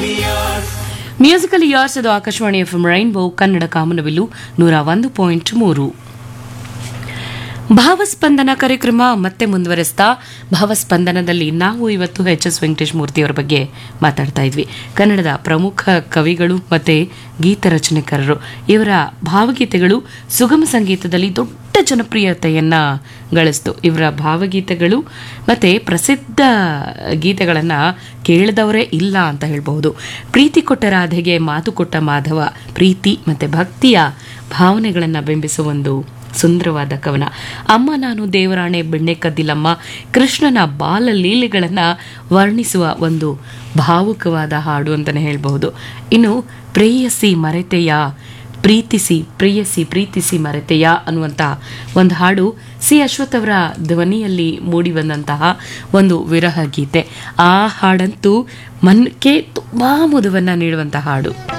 musical years ಅದು Akashvani F rainbow Kannada ಕಾಮನಬಿಲ್ಲು ನೂರ ಒಂದು ಪಾಯಿಂಟ್ ಮೂರು ಭಾವಸ್ಪಂದನ ಕಾರ್ಯಕ್ರಮ ಮತ್ತೆ ಮುಂದುವರೆಸ್ತಾ ಭಾವಸ್ಪಂದನದಲ್ಲಿ ನಾವು ಇವತ್ತು ಎಚ್ ಎಸ್ ವೆಂಕಟೇಶ್ ಮೂರ್ತಿಯವರ ಬಗ್ಗೆ ಮಾತಾಡ್ತಾ ಇದ್ವಿ ಕನ್ನಡದ ಪ್ರಮುಖ ಕವಿಗಳು ಮತ್ತೆ ಗೀತ ರಚನೆಕಾರರು ಇವರ ಭಾವಗೀತೆಗಳು ಸುಗಮ ಸಂಗೀತದಲ್ಲಿ ದೊಡ್ಡ ಜನಪ್ರಿಯತೆಯನ್ನ ಗಳಿಸ್ತು ಇವರ ಭಾವಗೀತೆಗಳು ಮತ್ತೆ ಪ್ರಸಿದ್ಧ ಗೀತೆಗಳನ್ನು ಕೇಳಿದವರೇ ಇಲ್ಲ ಅಂತ ಹೇಳ್ಬಹುದು ಪ್ರೀತಿ ಕೊಟ್ಟ ರಾಧೆಗೆ ಮಾತು ಕೊಟ್ಟ ಮಾಧವ ಪ್ರೀತಿ ಮತ್ತೆ ಭಕ್ತಿಯ ಭಾವನೆಗಳನ್ನು ಬಿಂಬಿಸುವ ಒಂದು ಸುಂದರವಾದ ಕವನ ಅಮ್ಮ ನಾನು ದೇವರಾಣೆ ಬೆಣ್ಣೆ ಕದ್ದಿಲಮ್ಮ ಕೃಷ್ಣನ ಬಾಲ ಲೀಲೆಗಳನ್ನು ವರ್ಣಿಸುವ ಒಂದು ಭಾವುಕವಾದ ಹಾಡು ಅಂತಲೇ ಹೇಳಬಹುದು ಇನ್ನು ಪ್ರೇಯಸಿ ಮರೆತೆಯ ಪ್ರೀತಿಸಿ ಪ್ರೇಯಸಿ ಪ್ರೀತಿಸಿ ಮರೆತೆಯ ಅನ್ನುವಂಥ ಒಂದು ಹಾಡು ಸಿ ಅಶ್ವಥ್ ಅವರ ಧ್ವನಿಯಲ್ಲಿ ಮೂಡಿ ಬಂದಂತಹ ಒಂದು ವಿರಹ ಗೀತೆ ಆ ಹಾಡಂತೂ ಮನಕ್ಕೆ ತುಂಬ ಮುದವನ್ನು ನೀಡುವಂಥ ಹಾಡು